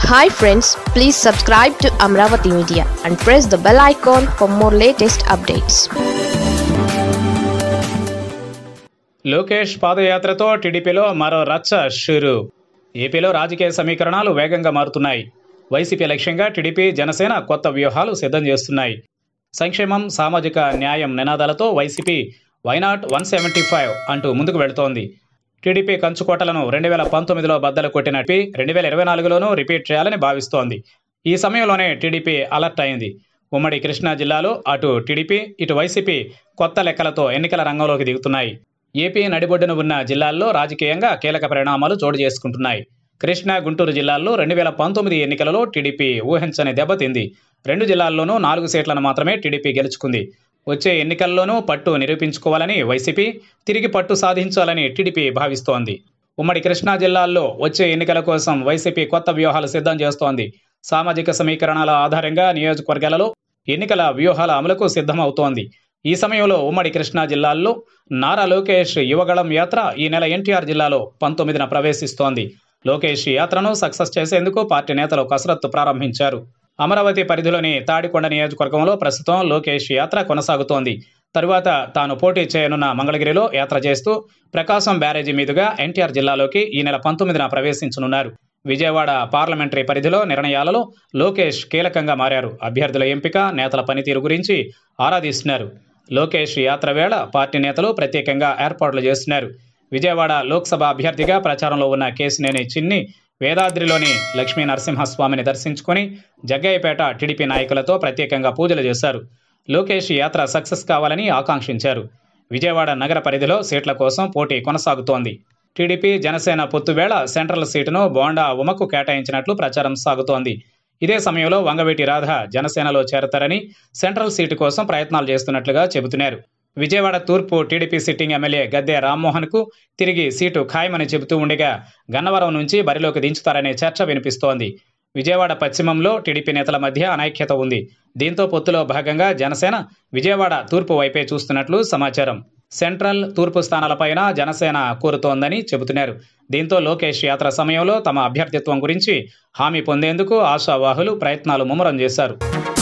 hi friends please subscribe to Amaravati media and press the bell icon for more latest updates Lokesh పాదయాత్రతో టీడీపీలో మరో రచ్చ షురు ఏపీలో రాజకీయ సమీకరణాలు వేగంగా మారుతున్నాయి వైసీపీ లక్ష్యంగా టీడీపీ జనసేన కొత్త వ్యూహాలు సిద్ధం చేస్తున్నాయి సంక్షేమం సామాజిక న్యాయం నినాదాలతో YCP why not one seventy five అంటూ ముందుకు వెళుతోంది టీడీపీ కంచుకోటలను రెండు వేల పంతొమ్మిదిలో బద్దలు కొట్టిన టీ రెండు వేల ఇరవై నాలుగులోనూ రిపీట్ చేయాలని భావిస్తోంది ఈ సమయంలోనే టీడీపీ అలర్ట్ అయింది ఉమ్మడి కృష్ణా జిల్లాలో అటు టీడీపీ ఇటు వైసీపీ కొత్త లెక్కలతో ఎన్నికల రంగంలోకి దిగుతున్నాయి ఏపీ నడిబొడ్డున ఉన్న జిల్లాల్లో రాజకీయంగా కీలక పరిణామాలు చోటు చేసుకుంటున్నాయి కృష్ణా గుంటూరు జిల్లాల్లో రెండు వేల పంతొమ్మిది ఎన్నికలలో టీడీపీ ఊహించని దెబ్బతింది రెండు జిల్లాల్లోనూ నాలుగు సీట్లను మాత్రమే టీడీపీ గెలుచుకుంది వచ్చే ఎన్నికల్లోనూ పట్టు నిరూపించుకోవాలని వైసీపీ తిరిగి పట్టు సాధించాలని టీడీపీ భావిస్తోంది ఉమ్మడి కృష్ణా జిల్లాల్లో వచ్చే ఎన్నికల కోసం వైసీపీ కొత్త వ్యూహాలు సిద్ధం చేస్తోంది సామాజిక సమీకరణాల ఆధారంగా నియోజకవర్గాలలో ఎన్నికల వ్యూహాల అమలుకు సిద్ధమవుతోంది ఈ సమయంలో ఉమ్మడి కృష్ణా జిల్లాల్లో నారా లోకేష్ యువగళం యాత్ర ఈ నెల ఎన్టీఆర్ జిల్లాలో పంతొమ్మిదిన ప్రవేశిస్తోంది లోకేష్ యాత్రను సక్సెస్ చేసేందుకు పార్టీ నేతలు కసరత్తు ప్రారంభించారు అమరావతి పరిధిలోని తాడికొండ నియోజకవర్గంలో ప్రస్తుతం లోకేష్ యాత్ర కొనసాగుతోంది తరువాత తాను పోటీ చేయనున్న మంగళగిరిలో యాత్ర చేస్తూ ప్రకాశం బ్యారేజీ మీదుగా ఎన్టీఆర్ జిల్లాలోకి ఈ నెల పంతొమ్మిదిన ప్రవేశించనున్నారు విజయవాడ పార్లమెంటరీ పరిధిలో నిర్ణయాలలో లోకేష్ కీలకంగా మారారు అభ్యర్థుల ఎంపిక నేతల పనితీరు గురించి ఆరాధిస్తున్నారు లోకేష్ యాత్ర వేళ పార్టీ నేతలు ప్రత్యేకంగా ఏర్పాట్లు చేస్తున్నారు విజయవాడ లోక్సభ అభ్యర్థిగా ప్రచారంలో ఉన్న కేసినేని చిన్ని వేదాద్రిలోని లక్ష్మీ నరసింహస్వామిని దర్శించుకొని జగ్గయ్యపేట టీడీపీ నాయకులతో ప్రత్యేకంగా పూజలు చేశారు లోకేష్ యాత్ర సక్సెస్ కావాలని ఆకాంక్షించారు విజయవాడ నగర పరిధిలో సీట్ల కోసం పోటీ కొనసాగుతోంది టీడీపీ జనసేన పొత్తు వేళ సెంట్రల్ సీటును బోండా ఉమకు కేటాయించినట్లు ప్రచారం సాగుతోంది ఇదే సమయంలో వంగవీటి రాధ జనసేనలో చేరతారని సెంట్రల్ సీటు కోసం ప్రయత్నాలు చేస్తున్నట్లుగా చెబుతున్నారు విజయవాడ తూర్పు టీడీపీ సిట్టింగ్ ఎమ్మెల్యే గద్దె రామ్మోహన్కు తిరిగి సీటు ఖాయమని చెబుతూ ఉండగా గన్నవరం నుంచి బరిలోకి దించుతారనే చర్చ వినిపిస్తోంది విజయవాడ పశ్చిమంలో టీడీపీ నేతల మధ్య అనైక్యత ఉంది దీంతో పొత్తులో భాగంగా జనసేన విజయవాడ తూర్పు వైపే చూస్తున్నట్లు సమాచారం సెంట్రల్ తూర్పు స్థానాలపైన జనసేన కోరుతోందని చెబుతున్నారు దీంతో లోకేష్ యాత్ర సమయంలో తమ అభ్యర్థిత్వం గురించి హామీ పొందేందుకు ఆశావాహులు ప్రయత్నాలు ముమ్మరం చేశారు